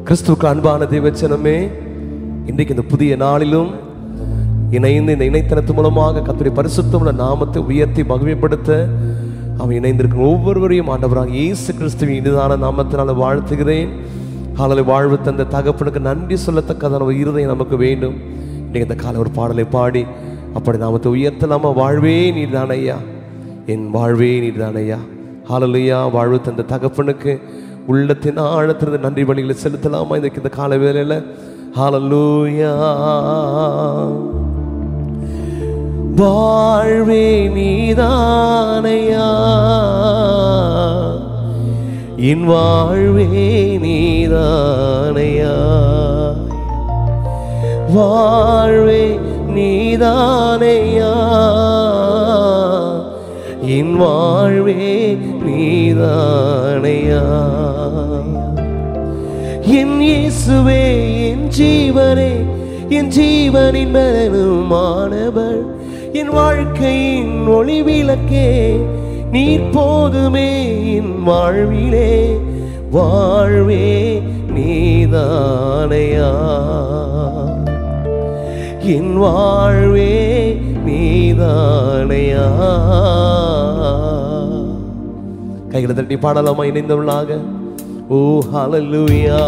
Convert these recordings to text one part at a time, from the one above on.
கிறிஸ்துவுக்கு அன்பான தேவச்சனமே இன்றைக்கு இந்த புதிய நாளிலும் இணைந்து இந்த இணைத்தனத்து மூலமாக கத்துடைய பரிசுத்தமுள்ள நாமத்தை உயர்த்தி மகிமைப்படுத்த அவன் இணைந்திருக்கும் ஒவ்வொருவரையும் ஆண்டவராக இயேசு கிறிஸ்துவின் இனிதான நாமத்தினால வாழ்த்துகிறேன் காலையில் வாழ்வு தந்த தகப்பனுக்கு நன்றி சொல்லத்தக்கதான ஒரு இருதயம் நமக்கு வேண்டும் இன்னைக்கு இந்த காலை ஒரு பாடலை பாடி அப்படி நாமத்தை உயர்த்தலாமா வாழ்வே நீர்தான் ஐயா என் வாழ்வே நீர்தான் ஐயா ஹாலலுயா வாழ்வு தந்த தகப்பனுக்கு உள்ளத்தின் ஆழத்திலிருந்து நன்றி பலிகளை செலுத்தலாமா இதுக்கு இந்த கால வேலையில் ஹாலலூயா வாழ்வே நீதானையா என் வாழ்வே நீதானையா வாழ்வே நீதானையா என் வாழ்வே நீதானையா என் இயேசுவே என் ஜீவனே என் ஜீவனின் மரனுமானவர் என் வாழ்க்கையின் ஒளி விளக்கே நீர் போதுமே என் வாழ்விலே வாழ்வே நீதானையா என் வாழ்வே நீதானையா கைகளை தட்டி பாடலாமா இணைந்தவளாக ஓ ஹalleluya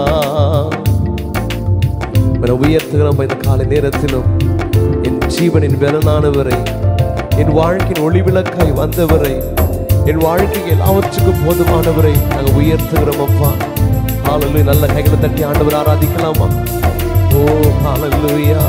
உம்மை உயர்த்துகிறோம் இந்த காலை நேரத்திலும் என் ஜீவனின் பலனானவரை என் வாழ்க்கையின் ஒளி விளக்காய் வந்தவரை என் வாழ்க்கைக்கு எல்லாவற்றுக்கும் போதுமானவரை நாங்கள் உயர்த்துகிறோம் அப்பா ஹalleluya நல்ல கைகளை தட்டி ஆண்டவர் ஆராதிக்கலாமா ஓ ஹalleluya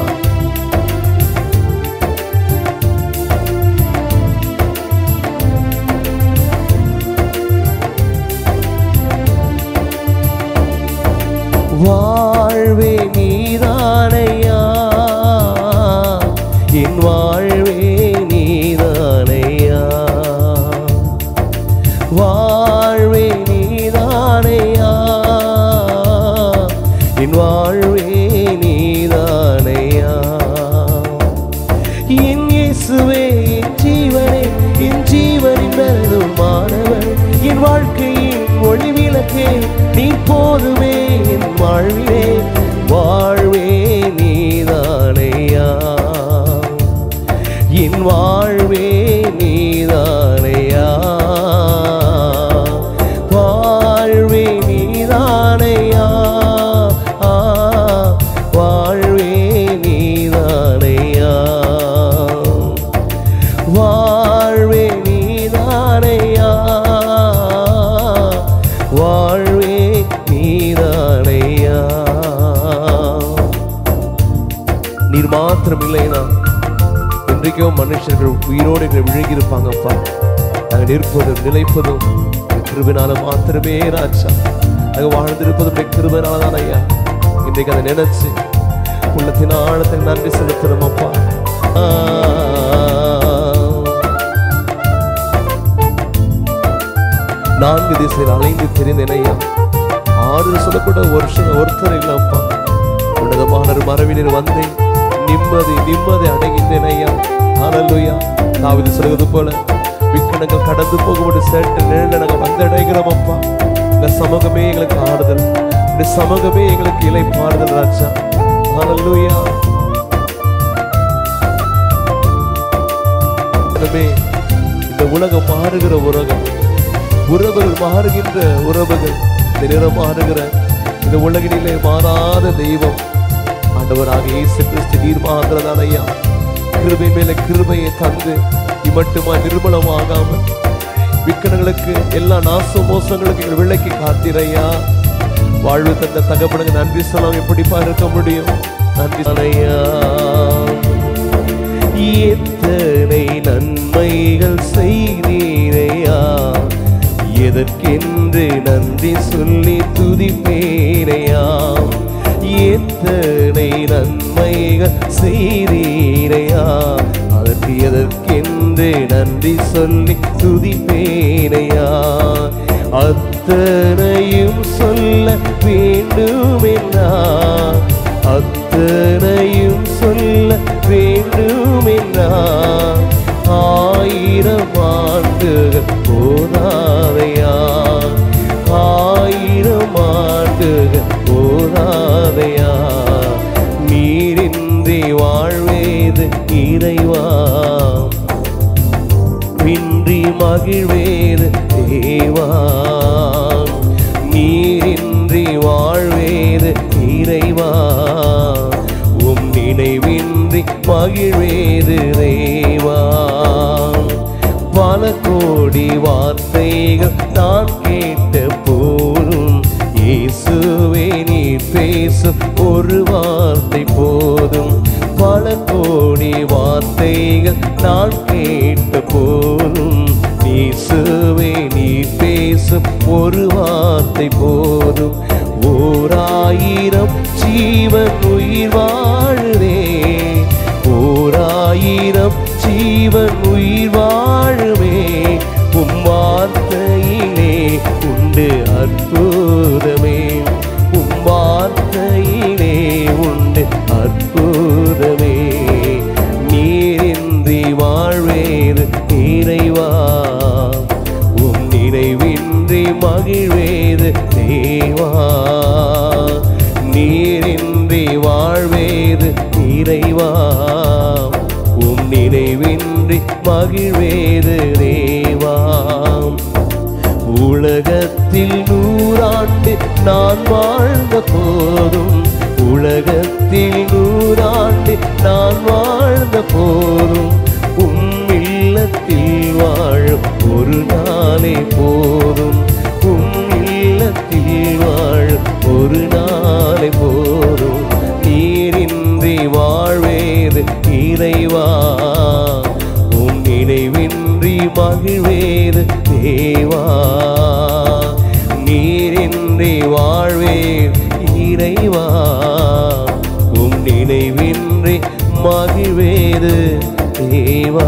வாழ்வே நீதானையா என் வாழ்வே நீதானையா வாழ்வே நீதானையா என் வாழ்வே நீதானையா என் இயேசுவே என் ஜீவனே என் ஜீவனின் மாணவன் என் வாழ்க்கையின் ஒளி விளக்கே நீ போதுமே என் வாழ்விலே வாழ்வே நீதானையா என் வாழ்வே நீதானையா வாழ்வே நீதானையா ஆ, வாழ்வே நீதானையா வாழ்வே நீதானையா வாழ்வே நீதானையா நீர் மாத்திரம் இல்லைனா இன்றைக்கோ மனுஷர்கள் உயிரோடு எங்களை விழுங்கியிருப்பாங்கப்பா நாங்கள் நிற்பதும் நிலைப்பதும் உம்முடைய கிருபினால மாத்திரமே ராஜா நாங்கள் வாழ்ந்திருப்பதும் உம்முடைய கிருபினால தான் ஐயா இன்றைக்கு அதை நினைச்சு உள்ளத்தின் ஆழத்துக்கு நன்றி செலுத்துறோம் அப்பா ஆ. நான்கு திசையில் அலைந்து தெரிந்தேன் ஐயா ஆறு சொல்லக்கூட வருஷம் ஒருத்தர் இல்லப்பா உன்னதமான மரவினர் வந்தேன் நிம்மதி நிம்மதி அடைகின்றேன் ஐயா ஹalleluya தாவீது சொல்வது போல விக்கணங்கள் கடந்து போகும்போது சேட்டு நிழல நாங்கள் வந்து அடைகிறோம் அப்பா இந்த சமூகமே எங்களுக்கு ஆறுதல் இந்த சமூகமே எங்களுக்கு இலை பாறுதல் ராஜா ஹalleluya உலகமே இந்த உலகம் மாறுகிற உலகம் உறவுகள் மாறுகின்ற உறவுகள் இந்த நிறம் மாறுகிற இந்த உலகினிலே மாறாத தெய்வம் ஆண்டவராக இயேசு கிறிஸ்து நீர் மாறுகிறதான் ஐயா கிருபை மேல கிருபையை தந்து இம்மட்டுமா நிர்மலமாகாமல் விக்கனங்களுக்கு எல்லா நாச மோசங்களுக்கு எங்கள் விலைக்கு காத்திரையா வாழ்வு தந்த தகப்பனுக்கு நன்றி சொல்லாம எப்படிப்பா இருக்க முடியும் நன்றி ஐயா எத்தனை நன்மைகள் செய்தீரையா எதற்கென்று நன்றி சொல்லி துதிப்பேனையா எத்தனை நன்மைகள் செய்தீரையா அதற்கு எதற்கென்று நன்றி சொல்லி துதிப்பேனையா அத்தனையும் சொல்ல வேண்டுமென்னா அத்தனையும் சொல்ல வேண்டுமென்னா ஆயிரம் ஆண்டுகள் போதாதையா ஆயிரம் ஆண்டுகள் போதா இறைவா பின்றி மகிழ்வேது தேவா நீரின்றி வாழ்வேது இறைவா உம் நினைவின்றி மகிழ்வேது தேவா பல கோடி வார்த்தைகள் நான் கேட்ட போதும் இயேசுவே நீ பேசும் ஒரு வார்த்தை போதும் பல கோடி வார்த்தைகள் நான் கேட்ட போதும் இயேசுவே நீ பேசும் ஒரு வார்த்தை போதும் ஓர் ஆயிரம் ஜீவன் உயிர் வாழுதே ஓர் ஆயிரம் ஜீவன் உயிர் வாழுமே உம் வார்த்தையிலே உண்டு அற்புதமே உம் வார்த்தையிலே உண்டு அற்புதமே நீரின்றி வாழ்வேது இறைவா உம் நினைவின்றி மகிழ்வேது தேவா நீரின்றி வாழ்வேது இறைவா உம் நினைவின்றி மகிழ்வேது தேவா உலகத்தில் நூறாண்டு நான் வாழ்ந்த போதும் உலகத்தில் நூறாண்டு நான் வாழ்ந்த போதும் உம் இல்லத்தில் வாழும் ஒரு நாளே போதும் உம் இல்லத்தில் வாழும் ஒரு நாளே போதும் நீரின்றி வாழ்வேது இறைவா உம் நினைவின்றி மகிழ்வேது தேவா நீரின்றி வாழ்வேது இறைவா உம் நினைவின்றி மகிழ்வேது தேவா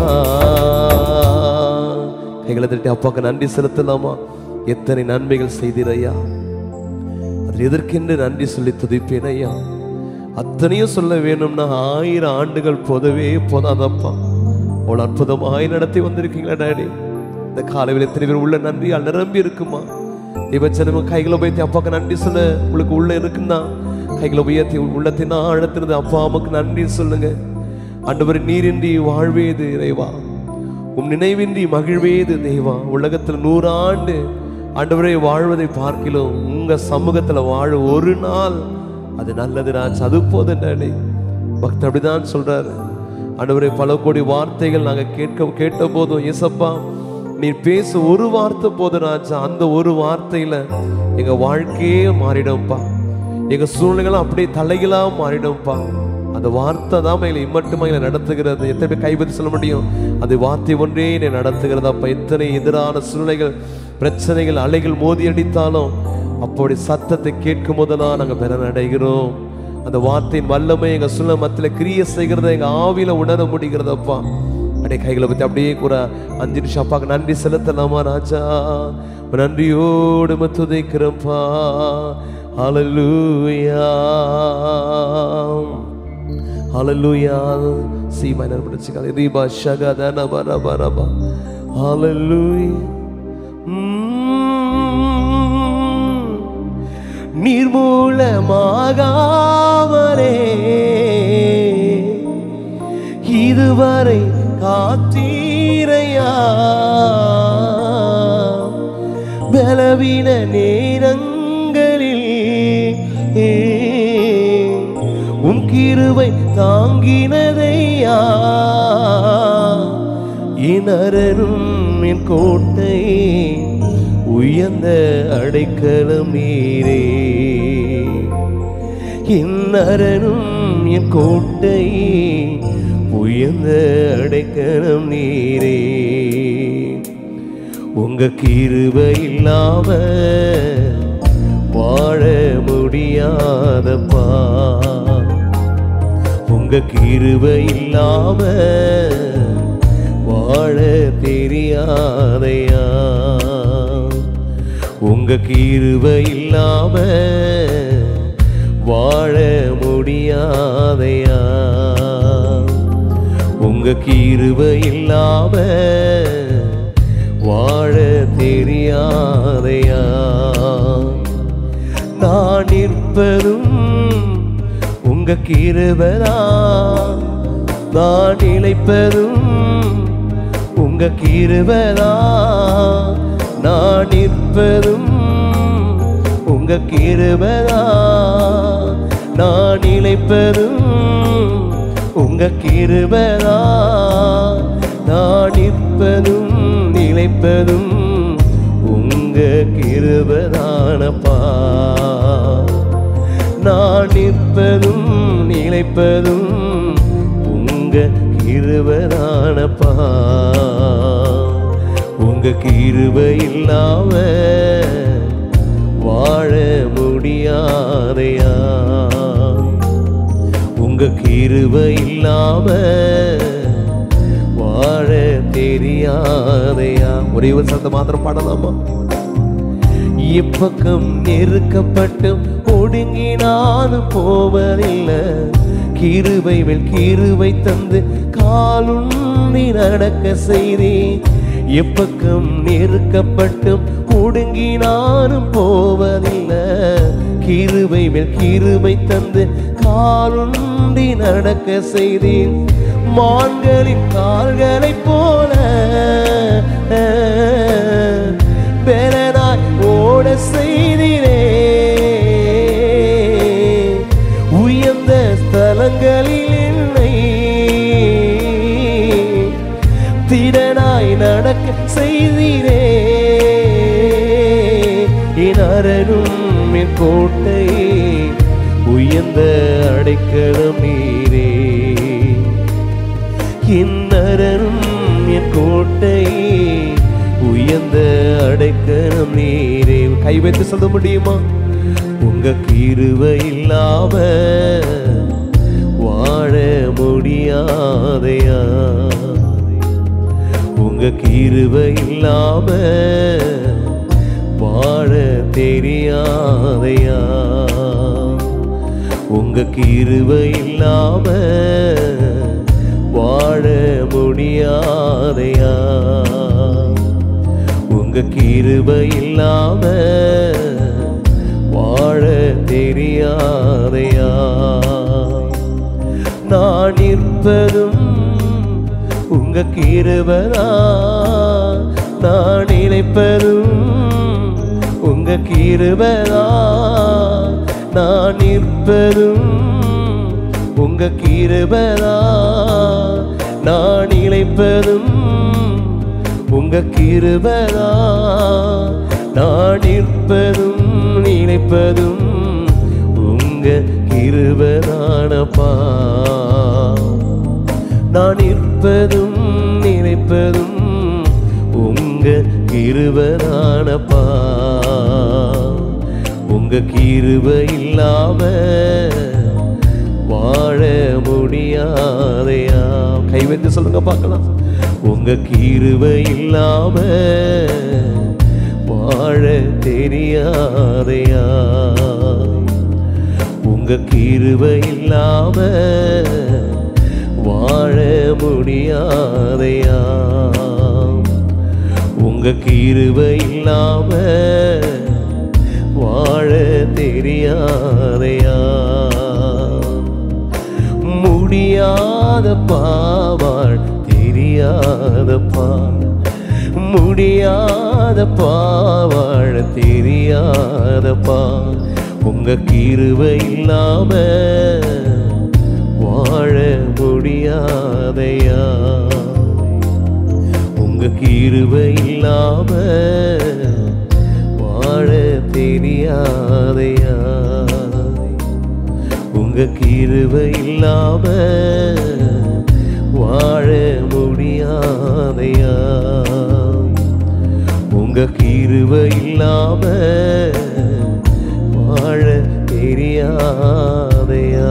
கைகளை தட்டி அப்பாக்கு நன்றி செலுத்தலாமா எத்தனை நன்மைகள் செய்தீரையா அதில் எதற்கென்று நன்றி சொல்லி துதிப்பேன் ஐயா அத்தனையும் சொல்ல வேணும்னா ஆயிரம் ஆண்டுகள் போதவே போதாதப்பா அவ்வளோ அற்புதமாய் நடத்தி வந்திருக்கீங்களா டாடி இந்த காலையில் எத்தனை பேர் உள்ள நன்றியால் நிரம்பி இருக்குமா இவச்சனம கைகளை உயர்த்தி அப்பாவுக்கு நன்றி சொல்ல உங்களுக்கு உள்ள இருக்குன்னா கைகளை உயர்த்தி உள்ளத்தின் ஆழத்தினது அப்பா அம்மாக்கு நன்றி சொல்லுங்க ஆண்டவர் நீரின்றி வாழ்வேது இறைவா உம் நினைவின்றி மகிழ்வேது தேவா உலகத்தில் நூறாண்டு ஆண்டவரே வாழ்வதை பார்க்கிலும் உங்க சமூகத்துல வாழ ஒரு நாள் அது நல்லது ராஜ் அது போதும் டாடி பக்தர் அப்படிதான் சொல்றாரு ஆண்டவரே பல கோடி வார்த்தைகள் நாங்க கேட்க கேட்ட போதும் ஏசப்பா நீ பேச ஒரு வார்த்தை போதும் ராஜா அந்த ஒரு வார்த்தையில எங்க வாழ்க்கையே மாறிடும்ப்பா எங்க சூழ்நிலைகளும் அப்படியே தலைகளா மாறிடும்ப்பா அந்த வார்த்தை தான் எங்களை இம்மட்டுமா எங்களை நடத்துகிறது எத்தனை பேர் கைப்பற்றி சொல்ல முடியும் அது வார்த்தை ஒன்றே என்னை நடத்துகிறது அப்ப எத்தனை எதிரான சூழ்நிலைகள் பிரச்சனைகள் அலைகள் மோதி அடித்தாலும் அப்படி சத்தத்தை கேட்கும் போதெல்லாம் நாங்கள் பெறன் அடைகிறோம் அந்த வார்த்தையின் வல்லமை எங்க சூழ்நிலை மத்தியில் கிரிய செய்கிறத எங்க ஆவியில உணர முடிகிறதப்பா அப்படியே கைகளை பத்தி அப்படியே கூட அஞ்சு நிமிஷம் அப்பாக்கு நன்றி செலுத்தலாமா ராஜா நன்றியோடு மத்துதைக்கிறப்பா ஹalleluya ஹalleluya சி மைனர் படிச்சுக்கால ரீபா ஷகதன பரபரபா ஹalleluya நிர்மூலமாகாமலே இதுவரை காத்தீரையா பலவீன நேரங்களில் உன் கிருவை தாங்கினதையா என் அரணும் என் கோட்டை உயர்ந்த அடைக்கலம் நீரே என் அரணும் என் கோட்டை உயர்ந்த அடைக்கலம் நீரே உங்க கிருபை இல்லாம வாழ முடியாதப்பா உங்க கிருபை இல்லாம வாழ தெரியாதையா உங்க கிருபை இல்லாம வாழ முடியாதையா உங்க கிருபை இல்லாம வாழ தெரியாதையா நான் நிற்பதும் உங்க கிருபதா நான் நிலைப்பதும் உங்க கிருபதா நான் நிற்பதும் உங்க கிருபதா நான் நிலைப்பதும் உங்க கிருபதா நான் நிற்பதும் நிலைப்பதும் உங்க கிருபதானப்பா நான் நிற்பதும் நிலைப்பதும் உங்க கிருபதானப்பா உங்க கிருபை இல்லாம வாழ முடியாதையா உங்க கிருபை இல்லாம வாழ தெரியாதையா ஒரே ஒரு சத்த மாத்திரம் பாடலாமா இப்பக்கம் நெருக்கப்பட்டும் ஒடுங்கினாலும் போவதில்லை கிருபை மேல் கிருபை தந்து காலுண்டி நடக்க செய்தே எப்பக்கம் நெருக்கப்பட்டும் ஒடுங்கினாலும் போவதில்லை கிருபை மேல் கிருபை தந்து காலுண்டி நடக்க செய்தேன் மான்களின் கால்களைப் போல பெறனாய் ஓட செய்தினே உயர்ந்த ஸ்தலங்களில் என்னை திடனாய் நடக்க செய்தினே என் அரணும் என் கோட்டை உயர்ந்த அடைக்கலம் நீரே என் அரணும் என் கோட்டை உயர்ந்த அடைக்கலம் நீரே கை வைத்து சொல்ல முடியுமா உங்க கிருவை இல்லாம வாழ முடியாதையா உங்க கிருவை இல்லாம வாழ தெரியாதையா உங்க கிருவை இல்லாம வாழ முடியாதையா உங்க கிருபை இல்லாம வாழ தெரியாதையா நான் நிற்பதும் உங்க கிருபதா நான் நினைப்பதும் உங்க கிருபதா நான் நிற்பதும் உங்க கிருபதா நான் இழைப்பதும் உங்க கிருபதா நான் நிற்பதும் நினைப்பதும் உங்க கிருபதானப்பா நான் நிற்பதும் நினைப்பதும் உங்க கிருபதானப்பா உங்க கிருபை இல்லாம வாழ முடியாதையா கை வைத்து சொல்லுங்க பார்க்கலாம் உங்க கிருபை இல்லாம வாழ தெரியாதையா உங்க கிருபை இல்லாம வாழ முடியாதையா உங்க கிருபை இல்லாம வாழ தெரியாதையா முடியாத பாவாள் தெரியாத பா முடியாத பாவாழ தெரியாத பா உங்க கிருபை இல்லாம வாழ முடியாதையா உங்க கிருபை இல்லாம வாழ தெரியாதையா உங்க கிருபை இல்லாம வாழ முடியாதையா உங்க கிருபை இல்லாம வாழ தெரியாதையா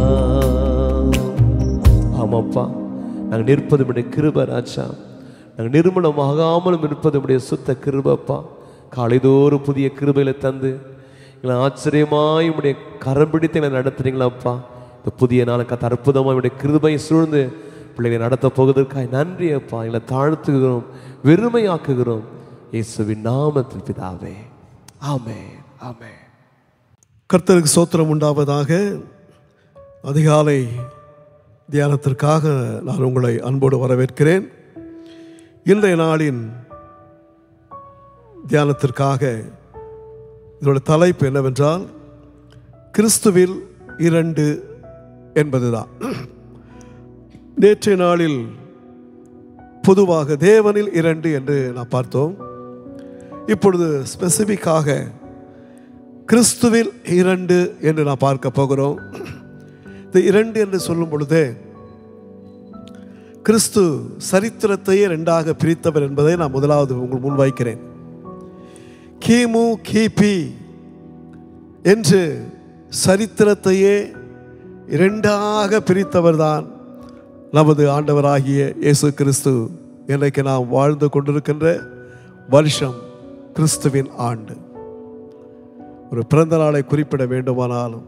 ஆமாப்பா நாங்கள் நிற்பது உடைய கிருப ராஜா நாங்கள் நிர்மலமாகாமலும் இருப்பது உடைய சுத்த கிருபப்பா காலைதோறும் புதிய கிருபையில தந்து எங்களை ஆச்சரியமாய் உடைய கரம் பிடித்து எங்களை நடத்துறீங்களாப்பா இந்த புதிய நாளை கத்த அற்புதமாக உடைய கிருபை சூழ்ந்து பிள்ளைகளை நடத்த போவதற்காக நன்றி அப்பா எங்களை தாழ்த்துகிறோம் வெறுமையாக்குகிறோம் இயேசுவின் நாமத்தில் பிதாவே ஆமே ஆமே கர்த்தருக்கு சோத்திரம் உண்டாவதாக அதிகாலை தியானத்திற்காக நான் உங்களை அன்போடு வரவேற்கிறேன் இன்றைய நாளின் தியானத்திற்காக இதோட தலைப்பு என்னவென்றால் கிறிஸ்துவில் இரண்டு என்பதுதான் நேற்றைய நாளில் பொதுவாக தேவனில் இரண்டு என்று நாம் பார்த்தோம் இப்பொழுது ஸ்பெசிஃபிக்காக கிறிஸ்துவில் இரண்டு என்று நாம் பார்க்க போகிறோம் இந்த இரண்டு என்று சொல்லும் பொழுது கிறிஸ்து சரித்திரத்தையே ரெண்டாக பிரித்தவர் என்பதை நான் முதலாவது உங்கள் முன்வைக்கிறேன் கிமு கிபி என்று சரித்திரத்தையே இரண்டாக பிரித்தவர்தான் நமது ஆண்டவராகிய இயேசு கிறிஸ்து இன்றைக்கு நாம் வாழ்ந்து கொண்டிருக்கின்ற வருஷம் கிறிஸ்துவின் ஆண்டு ஒரு பிறந்த நாளை குறிப்பிட வேண்டுமானாலும்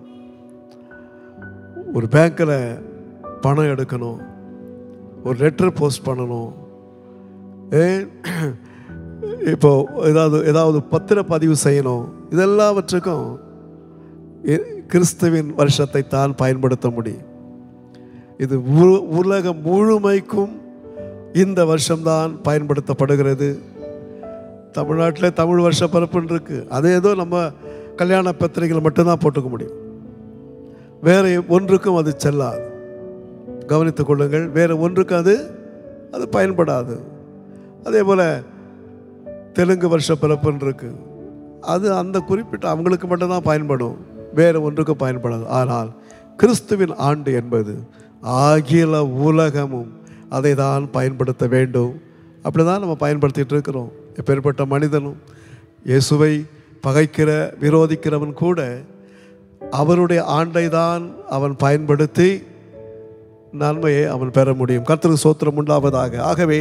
ஒரு பேங்க்கில் பணம் எடுக்கணும் ஒரு லெட்டர் போஸ்ட் பண்ணணும் ஏ இப்போ ஏதாவது ஏதாவது பத்திரப்பதிவு செய்யணும் இதெல்லாவற்றுக்கும் இ- கிறிஸ்துவின் வருஷத்தை தான் பயன்படுத்த முடியும் இது உ- உலகம் முழுமைக்கும் இந்த வருஷம்தான் பயன்படுத்தப்படுகிறது தமிழ்நாட்டில் தமிழ் வருஷ பரப்புன்னு இருக்கு அது ஏதோ நம்ம கல்யாண பத்திரிகைகள் மட்டும்தான் போட்டுக்க முடியும் வேற ஒன்றுக்கும் அது செல்லாது கவனித்துக் கொள்ளுங்கள் வேற ஒன்றுக்கும் அது அது பயன்படாது அதே போல் தெலுங்கு வருஷ பிறப்புன்னு இருக்கு அது அந்த குறிப்பிட்ட அவங்களுக்கு மட்டும்தான் பயன்படும் வேறு ஒன்றுக்கும் பயன்படாது ஆனால் கிறிஸ்துவின் ஆண்டு என்பது அகில உலகமும் அதை தான் பயன்படுத்த வேண்டும் அப்படி தான் நம்ம பயன்படுத்திட்டு இருக்கிறோம் எப்பேற்பட்ட மனிதனும் இயேசுவை பகைக்கிற விரோதிக்கிறவன் கூட அவருடைய ஆண்டை தான் அவன் பயன்படுத்தி நன்மையை அவன் பெற முடியும் கர்த்தருக்கு சோத்திரம் உண்டாவதாக ஆகவே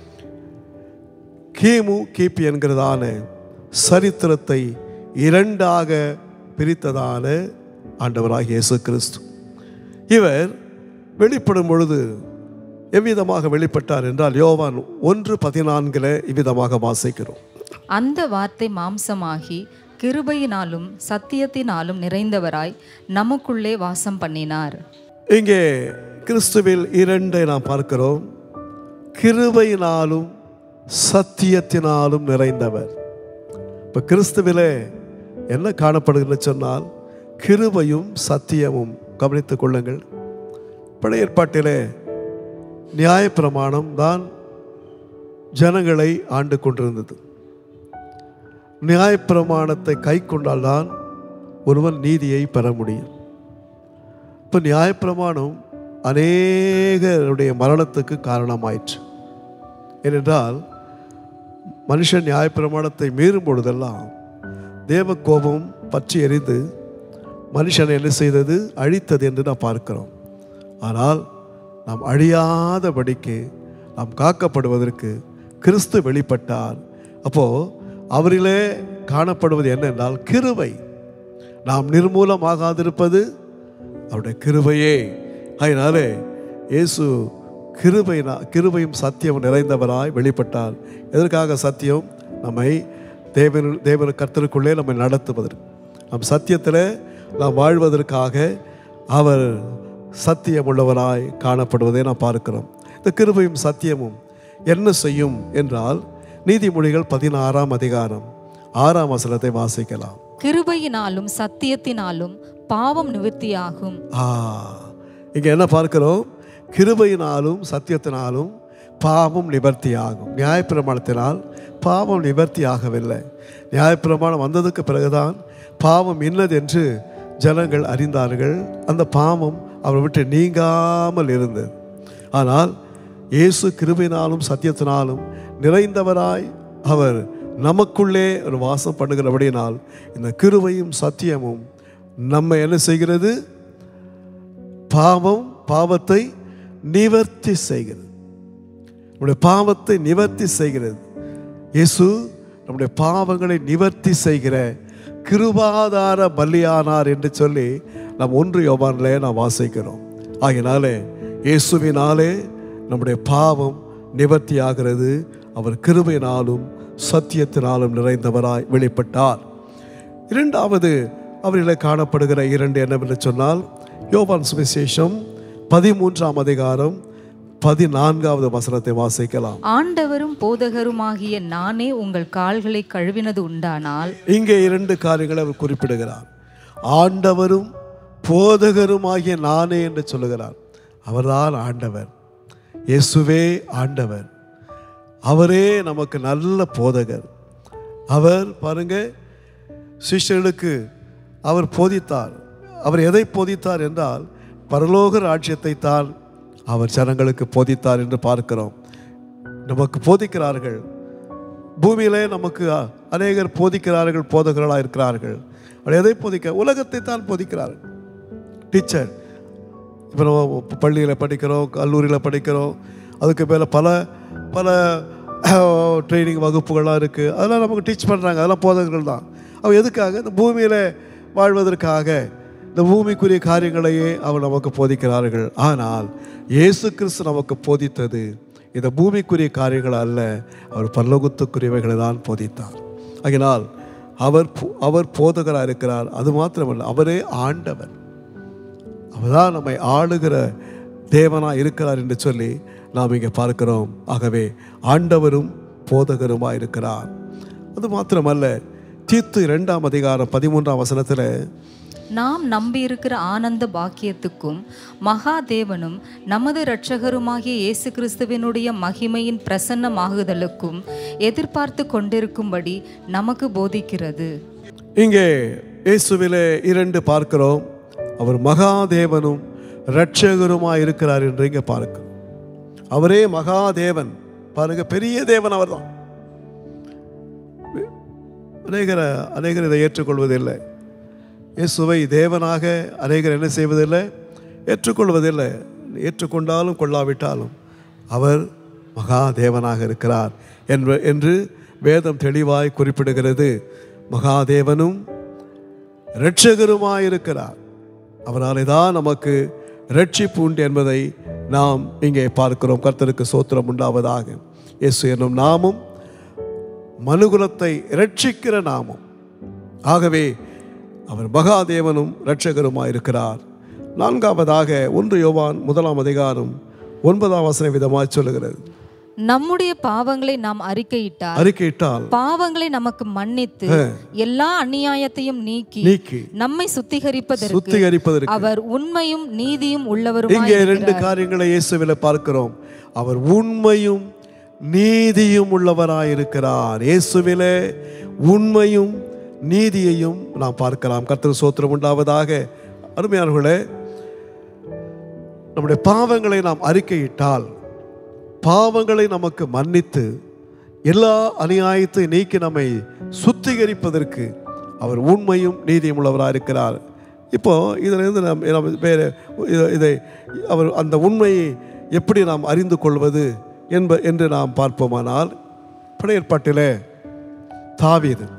கிமு கிபி என்கிறதான சரித்திரத்தை இரண்டாக பிரித்ததான ஆண்டவராகிய இயேசு கிறிஸ்து இவர் வெளிப்படும் பொழுது எவ்விதமாக வெளிப்பட்டார் என்றால் யோவான் ஒன்று பதினான்கில் இவ்விதமாக வாசிக்கிறோம் அந்த வார்த்தை மாம்சமாகி கிருபையினாலும் சத்தியத்தினாலும் நிறைந்தவராய் நமக்குள்ளே வாசம் பண்ணினார் இங்கே கிறிஸ்துவில் இரண்டை நாம் பார்க்கிறோம் கிருபையினாலும் சத்தியத்தினாலும் நிறைந்தவர் இப்போ கிறிஸ்துவிலே என்ன காணப்படுகிறது சொன்னால் கிருபையும் சத்தியமும் கவனித்துக் கொள்ளுங்கள் பழைய ஏற்பாட்டிலே நியாயப்பிரமாணம் தான் ஜனங்களை ஆண்டு கொண்டிருந்தது நியாயப்பிரமாணத்தை கை கொண்டால்தான் ஒருவன் நீதியை பெற முடியும் இப்போ நியாயப்பிரமாணம் அநேகருடைய மரணத்துக்கு காரணமாயிற்று ஏனென்றால் மனுஷன் நியாயப்பிரமாணத்தை மீறும் பொழுதெல்லாம் தேவ கோபம் பற்றி எரிந்து மனுஷனை என்ன செய்தது அழித்தது என்று நாம் பார்க்கிறோம் ஆனால் நாம் அழியாதபடிக்கு நாம் காக்கப்படுவதற்கு கிறிஸ்து வெளிப்பட்டார் அப்போ அவரிலே காணப்படுவது என்னென்றால் கிருபை நாம் நிர்மூலமாகாதிருப்பது அவருடைய கிருபையே அதனாலே இயேசு கிருபை கிருபையும் சத்தியம் நிறைந்தவராய் வெளிப்பட்டார் எதற்காக சத்தியம் நம்மை தேவன் தேவன கர்த்தருக்குள்ளே நம்மை நடத்துவதற்கு நம் சத்தியத்தில் நாம் வாழ்வதற்காக அவர் சத்தியம் உள்ளவராய் காணப்படுவதை நாம் பார்க்கிறோம் இந்த கிருபையும் சத்தியமும் என்ன செய்யும் என்றால் நீதிமொழிகள் பதினாறாம் அதிகாரம் ஆறாம் வசனத்தை வாசிக்கலாம் கிருபையினாலும் சத்தியத்தினாலும் பாவம் நிவர்த்தியாகும் ஆ இங்கே என்ன பார்க்கிறோம் கிருபையினாலும் சத்தியத்தினாலும் பாவம் நிவர்த்தியாகும் நியாயப்பிரமாணத்தினால் பாவம் நிவர்த்தி ஆகவில்லை நியாயப்பிரமாணம் வந்ததுக்கு பிறகுதான் பாவம் இன்னது என்று ஜனங்கள் அறிந்தார்கள் அந்த பாவம் அவரை விட்டு நீங்காமல் இருந்தது ஆனால் இயேசு கிருபையினாலும் சத்தியத்தினாலும் நிறைந்தவராய் அவர் நமக்குள்ளே ஒரு வாசம் பண்ணுகிறபடியினால் இந்த கிருபையும் சத்தியமும் நம்ம என்ன செய்கிறது பாவம் பாவத்தை நிவர்த்தி செய்கிறது நம்முடைய பாவத்தை நிவர்த்தி செய்கிறது இயேசு நம்முடைய பாவங்களை நிவர்த்தி செய்கிற கிருபாதார பலியானார் என்று சொல்லி நாம் ஒன்று யோபானிலே நாம் வாசிக்கிறோம் ஆகினாலே இயேசுவினாலே நம்முடைய பாவம் நிவர்த்தி ஆகிறது அவர் கிருபையினாலும் சத்தியத்தினாலும் நிறைந்தவராய் வெளிப்பட்டார் இரண்டாவது அவரில் காணப்படுகிற இரண்டு என்னவென்று சொன்னால் யோவான் சுவிசேஷம் பதிமூன்றாம் அதிகாரம் பதினான்காவது வசனத்தை வாசிக்கலாம் ஆண்டவரும் போதகருமாகிய நானே உங்கள் கால்களை கழுவினது உண்டானால் இங்கே இரண்டு காரியங்களை அவர் குறிப்பிடுகிறார் ஆண்டவரும் போதகருமாகிய நானே என்று சொல்லுகிறார் அவர்தான் ஆண்டவர் இயேசுவே ஆண்டவர் அவரே நமக்கு நல்ல போதகர் அவர் பாருங்க சிஷ்யர்களுக்கு அவர் போதித்தார் அவர் எதை போதித்தார் என்றால் பரலோக ராஜ்யத்தை தான் அவர் ஜனங்களுக்கு போதித்தார் என்று பார்க்கிறோம் நமக்கு போதிக்கிறார்கள் பூமியிலே நமக்கு அ- அநேகர் போதிக்கிறார்கள் போதகர்களாக இருக்கிறார்கள் அவர் எதை போதிக்க உலகத்தை தான் போதிக்கிறார்கள் டீச்சர் இப்போ நம்ம பள்ளியில் படிக்கிறோம் கல்லூரியில் படிக்கிறோம் அதுக்கு மேலே பல பல ட்ரைனிங் வகுப்புகள்லாம் இருக்குது அதெல்லாம் நமக்கு டீச் பண்ணுறாங்க அதெல்லாம் போதகர்கள் தான் அவன் எதுக்காக இந்த பூமியில் வாழ்வதற்காக இந்த பூமிக்குரிய காரியங்களையே அவர் நமக்கு போதிக்கிறார்கள் ஆனால் இயேசு கிறிஸ்து நமக்கு போதித்தது இந்த பூமிக்குரிய காரியங்கள் அல்ல அவர் பரலோகத்துக்குரியவைகளை தான் போதித்தார் ஆகினால் அவர் போ- அவர் போதகராக இருக்கிறார் அது மாத்திரமல்ல அவரே ஆண்டவர் அவர்தான் நம்மை ஆளுகிற தேவனாக இருக்கிறார் என்று சொல்லி நாம் இங்கே பார்க்கிறோம் ஆகவே ஆண்டவரும் போதகருமாக இருக்கிறார் அது மாத்திரமல்ல தீத்து இரண்டாம் அதிகாரம் பதிமூன்றாம் வசனத்தில் நாம் நம்பியிருக்கிற ஆனந்த பாக்கியத்துக்கும் மகாதேவனும் நமது இரட்சகருமாகிய இயேசு கிறிஸ்துவினுடைய மகிமையின் பிரசன்னமாகுதலுக்கும் எதிர்பார்த்து கொண்டிருக்கும்படி நமக்கு போதிக்கிறது இங்கே இயேசுவிலே இரண்டு பார்க்கிறோம் அவர் மகாதேவனும் இரட்சகருமாய் இருக்கிறார் என்று இங்கே பார்க்கிறோம் அவரே மகாதேவன் பாருங்க பெரிய தேவன் அவர்தான் அநேகர் அநேகர் இதை ஏற்றுக்கொள்வதில்லை இயேசுவை தேவனாக அநேகர் என்ன செய்வதில்லை ஏற்றுக்கொள்வதில்லை ஏற்றுக்கொண்டாலும் கொள்ளாவிட்டாலும் அவர் மகாதேவனாக இருக்கிறார் என்று என்று வேதம் தெளிவாய் குறிப்பிடுகிறது மகாதேவனும் இரட்சகருமாயிருக்கிறார் அவராலே தான் நமக்கு ரட்சிப்பு உண்டு என்பதை நாம் இங்கே பார்க்கிறோம் கர்த்தருக்கு சோத்திரம் உண்டாவதாக இயேசு என்னும் நாமும் மனுகுலத்தை இரட்சிக்கிற நாமம் ஆகவே அவர் மகாதேவனும் இரட்சகருமாயிருக்கிறார் நான்காவதாக ஒன்று யோவான் முதலாம் அதிகாரம் ஒன்பதாம் வசன விதமாய் சொல்லுகிறது நம்முடைய பாவங்களை நாம் அறிக்கையிட்டால் அறிக்கையிட்டால் பாவங்களை நமக்கு மன்னித்து எல்லா அநியாயத்தையும் நீக்கி நீக்கி நம்மை சுத்திகரிப்பதற்கு சுத்திகரிப்பதற்கு அவர் உண்மையும் நீதியும் உள்ளவருமாய் இங்கே ரெண்டு காரியங்களை இயேசுவில பார்க்கிறோம் அவர் உண்மையும் நீதியும் உள்ளவராயிருக்கிறார் இயேசுவிலே உண்மையும் நீதியையும் நாம் பார்க்கலாம் கர்த்தர் சோத்திரம் உண்டாவதாக அருமையானவர்களே நம்முடைய பாவங்களை நாம் அறிக்கையிட்டால் பாவங்களை நமக்கு மன்னித்து எல்லா அநியாயத்தை நீக்கி நம்மை சுத்திகரிப்பதற்கு அவர் உண்மையும் நீதியும் உள்ளவராக இருக்கிறார் இப்போ இதிலிருந்து நாம் நாம் வேறு இதை- இதை அவர் அந்த உண்மையை எப்படி நாம் அறிந்து கொள்வது என்ப என்று நாம் பார்ப்போமானால் பழைய ஏற்பாட்டிலே தாவீது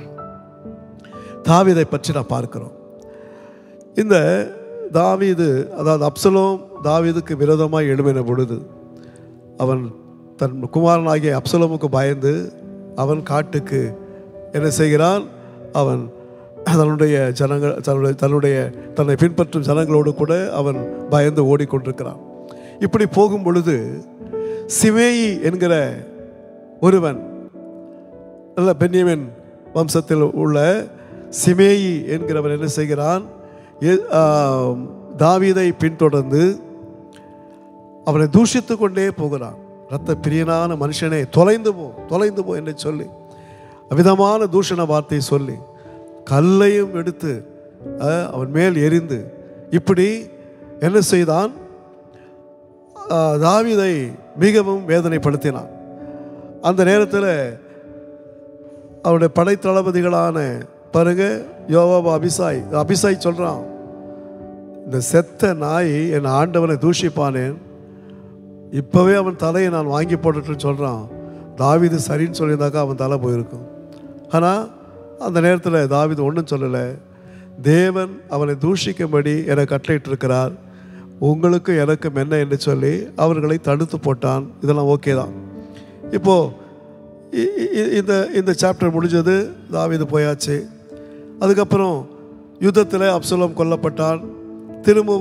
தாவீதை பற்றி நாம் பார்க்கிறோம் இந்த தாவீது அதாவது அப்சலோம் தாவீதுக்கு விரோதமாக எழுமின பொழுது அவன் தன் குமாரனாகிய அப்சலோமுக்கு பயந்து அவன் காட்டுக்கு என்ன செய்கிறான் அவன் தன்னுடைய ஜனங்கள் தன்னுடைய தன்னுடைய தன்னை பின்பற்றும் ஜனங்களோடு கூட அவன் பயந்து ஓடிக்கொண்டிருக்கிறான் இப்படி போகும் பொழுது சிமேயி என்கிற ஒருவன் நல்ல பென்யமின் வம்சத்தில் உள்ள சிமேயி என்கிறவன் என்ன செய்கிறான் எ- ஆம், தாவீதை பின்தொடர்ந்து அவனை தூஷித்து கொண்டே போகிறான் இரத்த பிரியனான மனுஷனே தொலைந்து போ தொலைந்து போ என்று சொல்லி அவிதமான தூஷண வார்த்தை சொல்லி கல்லையும் எடுத்து அஹ், அவன் மேல் எரிந்து இப்படி என்ன செய்தான் அஹ், தாவீதை மிகவும் வேதனைப்படுத்தினான் அந்த நேரத்தில் அவருடைய படைத்தளபதிகளான பாருங்க யோவாபு அபிசாய் அபிசாய் சொல்கிறான் இந்த செத்த நாய் என் ஆண்டவனை தூஷிப்பானேன் இப்போவே அவன் தலையை நான் வாங்கி போட்டுட்டுன்னு சொல்கிறான் தாவீது சரின்னு சொல்லியிருந்தாக்கா அவன் தலை போயிருக்கும் ஆனால் அந்த நேரத்தில் தாவீது ஒன்றும் சொல்லலை தேவன் அவனை தூஷிக்கும்படி என கட்டளையிட்டிருக்கிறார் உங்களுக்கு எனக்கும் என்ன என்று சொல்லி அவர்களை தடுத்து போட்டான் இதெல்லாம் ஓகே தான் இப்போது இ- இ- இந்த இந்த சாப்டர் முடிஞ்சது தாவீது போயாச்சு அதுக்கப்புறம் யுத்தத்தில் அப்சலோம் கொல்லப்பட்டான் திரும்பவும்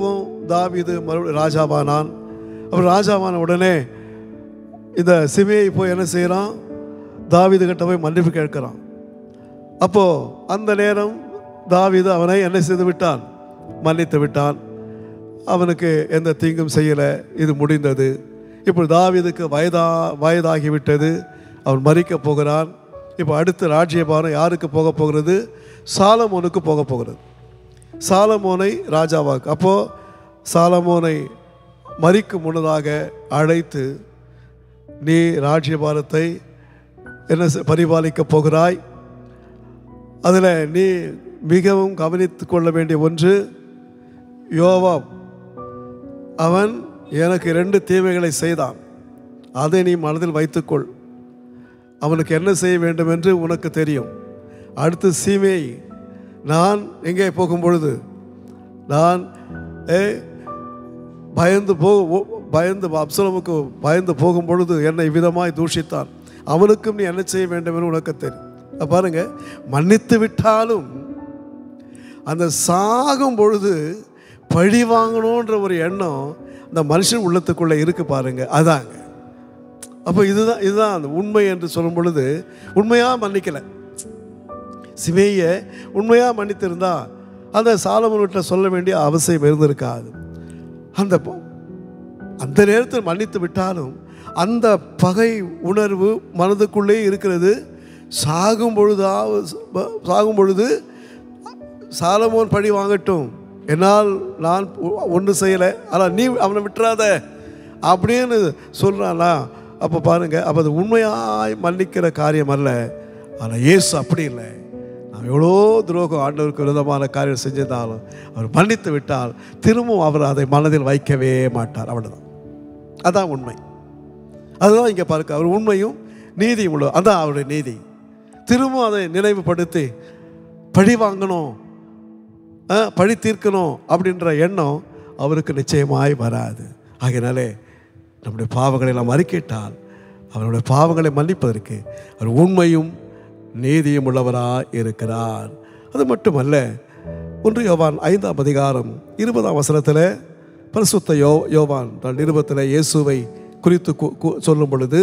தாவீது மறுபடியும் ராஜாவானான் அப்புறம் ராஜாவான உடனே இந்த சிமையை போய் என்ன செய்கிறான் தாவீது கிட்ட போய் மன்னிப்பு கேட்கிறான் அப்போ அந்த நேரம் தாவீது அவனை என்ன செய்து விட்டான் மன்னித்து விட்டான் அவனுக்கு எந்த தீங்கும் செய்யலை இது முடிந்தது இப்போ தாவீதுக்கு வயதா வயதாகிவிட்டது அவன் மறிக்க போகிறான் இப்போ அடுத்த ராஜ்யபாரம் யாருக்கு போக போகிறது சாலமோனுக்கு போக போகிறது சாலமோனை ராஜாவாக்கு அப்போது சாலமோனை மறிக்கும் முன்னதாக அழைத்து நீ ராஜ்யபாரத்தை என்ன செ- பரிபாலிக்கப் போகிறாய் அதில் நீ மிகவும் கவனித்து கொள்ள வேண்டிய ஒன்று யோவாப் அவன் எனக்கு இரண்டு தீமைகளை செய்தான் அதை நீ மனதில் வைத்துக்கொள் அவனுக்கு என்ன செய்ய வேண்டும் என்று உனக்கு தெரியும் அடுத்து சீமை நான் எங்கே போகும் பொழுது நான் ஏ பயந்து போ ஓ- பயந்து அப்சலமுக்கு பயந்து போகும் பொழுது என்னை விதமாய் தூஷித்தான் அவனுக்கும் நீ என்ன செய்ய வேண்டும் என்று உனக்கு தெரியும் அப்ப பாருங்க மன்னித்து விட்டாலும் அந்த சாகும் பொழுது பழி வாங்கணுன்ற ஒரு எண்ணம் அந்த மனுஷன் உள்ளத்துக்குள்ளே இருக்கு பாருங்க அதாங்க அப்போ இதுதான் இதுதான் அந்த உண்மை என்று சொல்லும் பொழுது உண்மையாக மன்னிக்கலை சிமையை உண்மையாக மன்னித்திருந்தா அந்த சாலமன்கிட்ட சொல்ல வேண்டிய அவசியம் இருந்திருக்காது அந்த பொ- அந்த நேரத்தில் மன்னித்து விட்டாலும் அந்த பகை உணர்வு மனதுக்குள்ளே இருக்கிறது சாகும் பொழுதாவது சாகும் பொழுது சாலமோன் பழி வாங்கட்டும் என்னால் நான் ஒன்றும் செய்யலை ஆனால் நீ அவனை விட்டுறாத அப்படின்னு சொல்கிறானா அப்போ பாருங்க அப்போ அது உண்மையாய் மன்னிக்கிற காரியம் அல்ல ஆனால் இயேசு அப்படி இல்லை நாம் எவ்வளோ துரோகம் ஆண்டவருக்கு விரோதமான காரியம் செஞ்சிருந்தாலும் அவர் மன்னித்து விட்டால் திரும்பவும் அவர் அதை மனதில் வைக்கவே மாட்டார் அவ்வளவுதான் அதான் உண்மை அதுதான் இங்கே பார்க்க அவர் உண்மையும் நீதியும் உள்ள அதான் அவருடைய நீதி திரும்பவும் அதை நினைவுபடுத்தி பழி வாங்கணும் ஆ, பழி தீர்க்கணும் அப்படின்ற எண்ணம் அவருக்கு நிச்சயமாய் வராது ஆகையினாலே நம்முடைய பாவங்களை நாம் அறிக்கையிட்டால் அவருடைய பாவங்களை மன்னிப்பதற்கு அவர் உண்மையும் நீதியும் உள்ளவராய் இருக்கிறார் அது மட்டுமல்ல ஒன்று யோவான் ஐந்தாம் அதிகாரம் இருபதாம் வசனத்தில் பரிசுத்த யோ யோவான் தன் நிருபத்தில் இயேசுவை குறித்து கு- கு- சொல்லும் பொழுது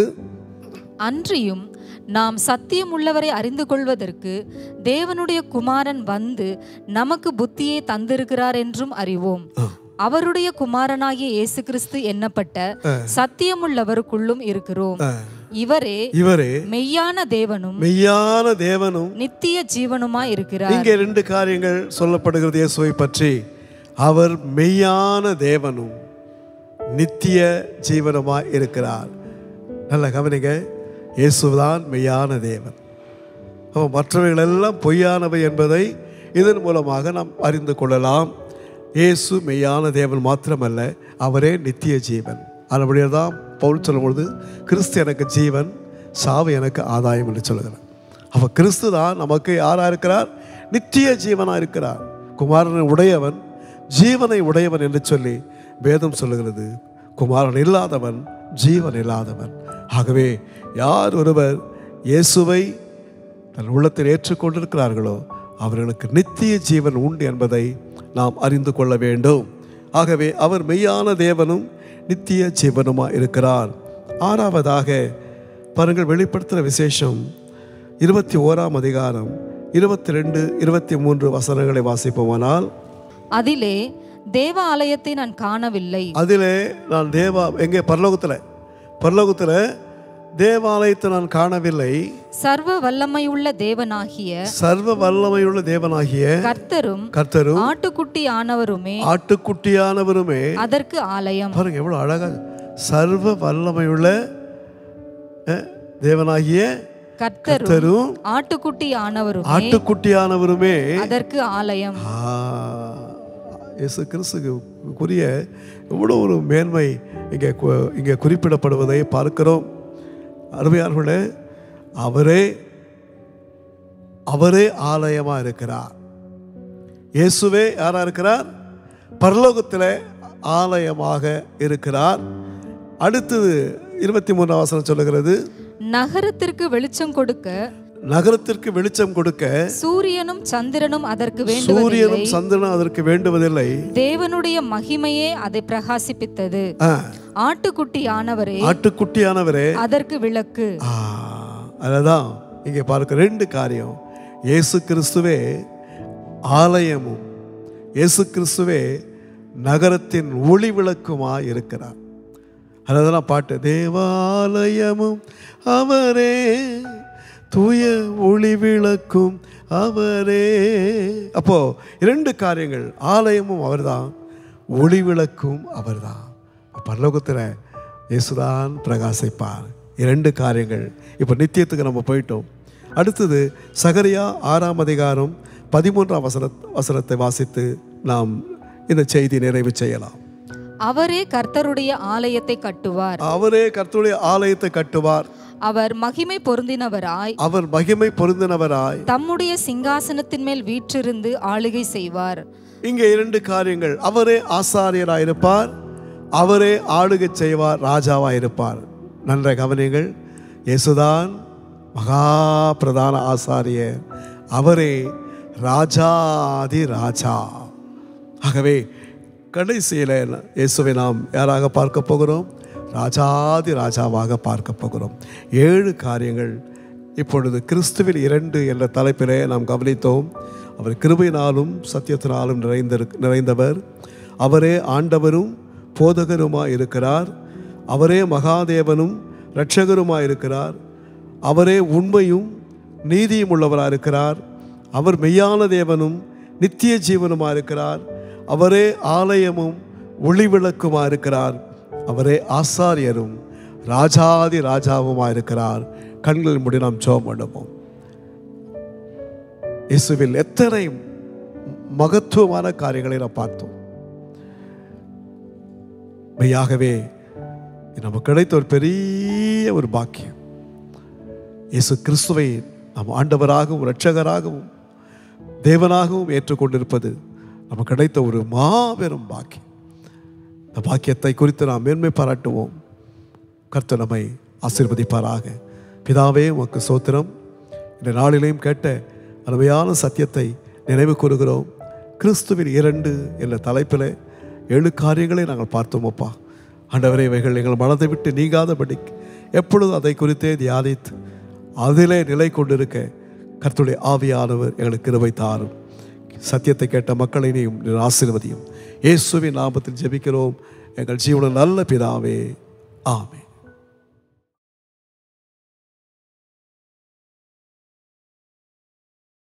அன்றியும் நாம் சத்தியம் உள்ளவரை அறிந்து கொள்வதற்கு தேவனுடைய குமாரன் வந்து நமக்கு புத்தியை தந்திருக்கிறார் என்றும் அறிவோம் அவருடைய குமாரனாகிய இயேசு கிறிஸ்து எண்ணப்பட்ட சத்தியமுள்ளவருக்குள்ளும் இருக்கிறோம் இவரே இவரே மெய்யான தேவனும் மெய்யான தேவனும் நித்திய ஜீவனுமாய் இருக்கிறார் இங்கே ரெண்டு காரியங்கள் சொல்லப்படுகிறது இயேசுவை பற்றி அவர் மெய்யான தேவனும் நித்திய ஜீவனுமாய் இருக்கிறார் நல்ல கவனிங்க இயேசுதான் மெய்யான தேவன் அப்போ மற்றவைகள் எல்லாம் பொய்யானவை என்பதை இதன் மூலமாக நாம் அறிந்து கொள்ளலாம் இயேசு மெய்யான தேவன் மாத்திரமல்ல அவரே நித்திய ஜீவன் அதுபடியே தான் பவுல் சொல்லும் பொழுது கிறிஸ்து எனக்கு ஜீவன் சாவு எனக்கு ஆதாயம் என்று சொல்லுகிறார் அப்போ கிறிஸ்து தான் நமக்கு யாராக இருக்கிறார் நித்திய ஜீவனாக இருக்கிறார் குமாரனை உடையவன் ஜீவனை உடையவன் என்று சொல்லி வேதம் சொல்லுகிறது குமாரன் இல்லாதவன் ஜீவன் இல்லாதவன் ஆகவே யார் ஒருவர் இயேசுவை தன் உள்ளத்தில் ஏற்றுக்கொண்டிருக்கிறார்களோ அவர்களுக்கு நித்திய ஜீவன் உண்டு என்பதை நாம் அறிந்து கொள்ள வேண்டும் ஆகவே அவர் மெய்யான தேவனும் நித்திய ஜீவனுமாக இருக்கிறார் ஆறாவதாக பாருங்கள் வெளிப்படுத்துகிற விசேஷம் இருபத்தி ஓராம் அதிகாரம் இருபத்தி ரெண்டு இருபத்தி மூன்று வசனங்களை வாசிப்போமானால் அதிலே தேவ ஆலயத்தை நான் காணவில்லை அதிலே நான் தேவா எங்கே பரலோகத்தில் பரலோகத்தில் தேவாலயத்தை நான் காணவில்லை சர்வ வல்லமையுள்ள தேவனாகிய சர்வ வல்லமையுள்ள தேவனாகிய கர்த்தரும் கர்த்தரும் ஆட்டுக்குட்டி ஆனவருமே ஆட்டுக்குட்டியானவருமே அதற்கு ஆலயம் பாருங்க எவ்வளவு அழகா சர்வ வல்லமையுள்ள அஹ், தேவனாகிய கர்த்தரும் கர்த்தரும் ஆட்டுக்குட்டி ஆனவருமே ஆட்டுக்குட்டியானவருமே அதற்கு ஆலயம் ஆ, இயேசு கிறிஸ்துக்கு குறிய எவ்வளோ ஒரு மேன்மை இங்கே கு- இங்கே குறிப்பிடப்படுவதை பார்க்கிறோம் அருமையார்களே அவரே அவரே ஆலயமாக இருக்கிறார் இயேசுவே யாராக இருக்கிறார் பரலோகத்தில் ஆலயமாக இருக்கிறார் அடுத்தது இருபத்தி மூணாம் வசனம் சொல்லுகிறது நகரத்திற்கு வெளிச்சம் கொடுக்க நகரத்திற்கு வெளிச்சம் கொடுக்க சூரியனும் சந்திரனும் அதற்கு வேண்டுவதில்லை சூரியனும் சந்திரனும் அதற்கு வேண்டுவதில்லை தேவனுடைய மகிமையே அதை பிரகாசிப்பித்தது ஆ, ஆட்டுக்குட்டியானவரே ஆட்டுக்குட்டியானவரே அதற்கு விளக்கு ஆ, அதுதான் இங்கே பார்க்க ரெண்டு காரியம் இயேசு கிறிஸ்துவே ஆலயமும் இயேசு கிறிஸ்துவே நகரத்தின் ஒளி விளக்குமாய் இருக்கிறார் அதுதான் பாட்டு தேவாலயமும் அவரே தூய ஒளி விளக்கும் அவரே அப்போ இரண்டு காரியங்கள் ஆலயமும் அவர்தான் ஒளி விளக்கும் அவர்தான் பரலோகத்தில் இயேசுதான் பிரகாசிப்பார் இரண்டு காரியங்கள் இப்போ நித்தியத்துக்கு நம்ம போயிட்டோம் அடுத்தது சகரியா ஆறாம் அதிகாரம் பதிமூன்றாம் வசன வசனத்தை வாசித்து நாம் இந்த செய்தி நிறைவு செய்யலாம் அவரே கர்த்தருடைய ஆலயத்தை கட்டுவார் அவரே கர்த்தருடைய ஆலயத்தை கட்டுவார் அவர் மகிமை பொருந்தினவராய் அவர் மகிமை பொருந்தினவராய் தம்முடைய சிங்காசனத்தின் மேல் வீற்றிருந்து ஆளுகை செய்வார் இங்கே இரண்டு காரியங்கள் அவரே ஆசாரியராய் இருப்பார் அவரே ஆளுகை செய்வார் ராஜாவாய் இருப்பார் நன்ற கவனிங்கள் இயேசுதான் மகா பிரதான ஆசாரியர் அவரே ராஜாதி ராஜா ஆகவே கடைசியில் இயேசுவை நாம் யாராக பார்க்க போகிறோம் ராஜாதி ராஜாவாக பார்க்க போகிறோம் ஏழு காரியங்கள் இப்பொழுது கிறிஸ்துவில் இரண்டு என்ற தலைப்பிலே நாம் கவனித்தோம் அவர் கிருபையினாலும் சத்தியத்தினாலும் நிறைந்திரு நிறைந்தவர் அவரே ஆண்டவரும் போதகருமாய் இருக்கிறார் அவரே மகாதேவனும் இரட்சகருமாய் இருக்கிறார் அவரே உண்மையும் நீதியும் உள்ளவராக இருக்கிறார் அவர் மெய்யான தேவனும் நித்திய ஜீவனுமாக இருக்கிறார் அவரே ஆலயமும் ஒளிவிளக்குமா இருக்கிறார் அவரே ஆசாரியரும் ராஜாதி ராஜாவுமாக இருக்கிறார் கண்கள் முடி நாம் ஜோம் பண்ணுவோம் இயேசுவில் எத்தனை மகத்துவமான காரியங்களை நாம் பார்த்தோம் மெய்யாகவே நமக்கு கிடைத்த ஒரு பெரிய ஒரு பாக்கியம் இயேசு கிறிஸ்துவை நாம் ஆண்டவராகவும் இரட்சகராகவும் தேவனாகவும் ஏற்றுக்கொண்டிருப்பது நமக்கு கிடைத்த ஒரு மாபெரும் பாக்கியம் இந்த பாக்கியத்தை குறித்து நாம் மேன்மை பாராட்டுவோம் கர்த்தர் நம்மை ஆசீர்வதிப்பாராக பிதாவே உமக்கு சோத்திரம் இந்த நாளிலேயும் கேட்ட அருமையான சத்தியத்தை நினைவு கூறுகிறோம் கிறிஸ்துவின் இரண்டு என்ற தலைப்பில் ஏழு காரியங்களை நாங்கள் பார்த்தோம் அப்பா ஆண்டவரே இவைகள் எங்கள் மனதை விட்டு நீங்காதபடி எப்பொழுதும் அதை குறித்தே தியானித்து அதிலே நிலை கொண்டிருக்க கர்த்தருடைய ஆவியானவர் எங்களுக்கு கிருபை தாரும் சத்தியத்தை கேட்ட மக்களை நீயும் நீர் ஆசீர்வதியும் இயேசுவின் நாமத்தில் ஜெபிக்கிறோம் எங்கள் ஜீவன நல்ல பிதாவே ஆமென்